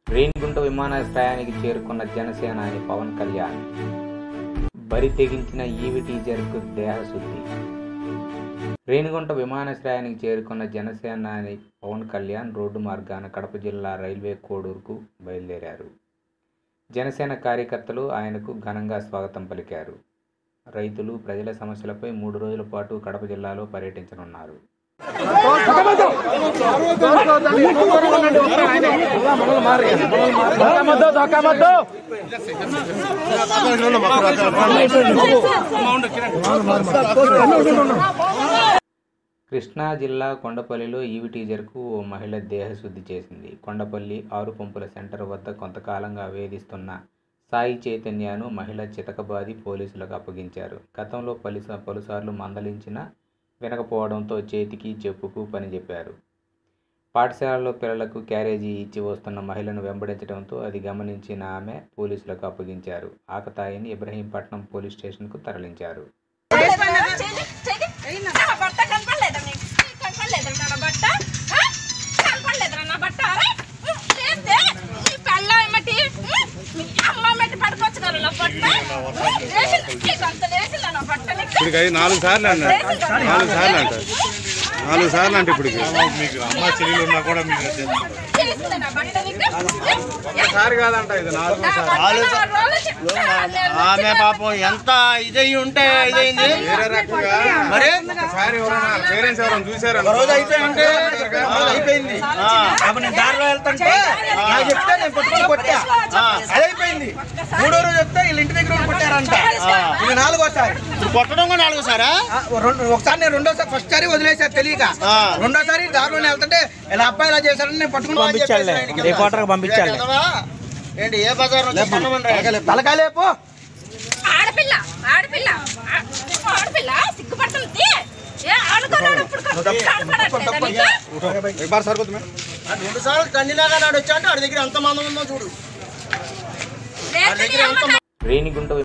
రేణిగుంట విమానాశ్రయానికి చేరుకున్న జనసేనాని పవన్ కళ్యాణ్ బరి తెగించిన ఈవి టీజర్కు దేహశుద్ధి రేణిగుంట విమానాశ్రయానికి చేరుకున్న జనసేనాని పవన్ కళ్యాణ్ రోడ్డు మార్గాన కడప జిల్లా రైల్వే కోడూరుకు బయలుదేరారు జనసేన కార్యకర్తలు ఆయనకు ఘనంగా స్వాగతం పలికారు రైతులు ప్రజల సమస్యలపై మూడు రోజుల పాటు కడప జిల్లాలో పర్యటించనున్నారు కృష్ణా జిల్లా కొండపల్లిలో ఈవి టీజర్కు ఓ మహిళ దేహశుద్ధి చేసింది కొండపల్లి ఆరు పంపుల సెంటర్ వద్ద కొంతకాలంగా వేధిస్తున్న సాయి చైతన్యను మహిళ చితకబాది పోలీసులకు అప్పగించారు గతంలో పలు పలుసార్లు మందలించినా వినకపోవడంతో చేతికి చెప్పుకు పని చెప్పారు పాఠశాలలో పిల్లలకు క్యారేజీ ఇచ్చి వస్తున్న మహిళను వెంబడించడంతో అది గమనించిన ఆమె పోలీసులకు అప్పగించారు ఆకతాయిని ఇబ్రహీంపట్నం పోలీస్ స్టేషన్కు తరలించారు నా బట్ట కనపడలేదా నీకు కనపడలేదా నా బట్ట ఆ? కనపడలేదురా నా బట్ట అరే చేస్తే నీ పెళ్ళ ఏమటి మీ అమ్మ మెట్టి పడుకోవచ్చు కదా నా బట్ట వేసింది నీకు అంత వేసిందా నా బట్ట నీకు ఇప్పటికి ఐదు నాలుగు సార్లు అన్న నాలుగు సార్లు అంట నాలుగు సార్లు అంటే ఇప్పటికి మీకు అమ్మ చెల్లెలు ఉన్నా కూడా మీకు చేసిందా నా బట్ట నీకు ఒకసారి కాదంట ఇది నాలుగు నా బట్ట నా రోజులు చెప్తా నేను ఆమె పాపం ఎంత ఇదై ఉంటే ఇదైంది వేరే రకంగా మరి ఒకసారి ఎవరైనా పేరెంట్స్ ఎవరైనా చూసారు ఒక రోజు అయిపోయిందంటే ఒక రోజు అయిపోయింది ఆ, అప్పుడు నేను దారిలో వెళ్తుంటే నాకు చెప్తే నేను పట్టుకొని కొట్టా ఆ, అది అయిపోయింది మూడో రోజు చెప్తే వీళ్ళ ఇంటి దగ్గర ఉండి కొట్టారంట ఆ, ఇది నాలుగోసారి ఇప్పుడు కొట్టడం కూడా నాలుగు సారా ఆ, రెండు- ఒకసారి నేను రెండోసారి ఫస్ట్ సారి వదిలేసారు తెలియక ఆ. రెండోసారి దారిలోనే వెళ్తుంటే ఇలా అబ్బాయి ఇలా చేశారని నేను పట్టుకుని పంపించాలి. ఏ క్వార్టర్కి పంపించాలి. ఏంటి ఏ బజార్ నుంచి తలకాలేపు ఆడపిల్ల ఆడపిల్ల ఆ- ఆడపిల్ల సిగ్గుపడుతుంది ఏ ఆడుకున్నాడు ఇప్పుడు కనపడట్లేదా నీకు? సరిపోతుంది రెండు సార్లు కన్నీలాగా నాడు వచ్చా అంటే వాడి దగ్గర ఎంత మంది ఉందో చూడు లేకపోతే నీ అమ్మ రేణిగుంట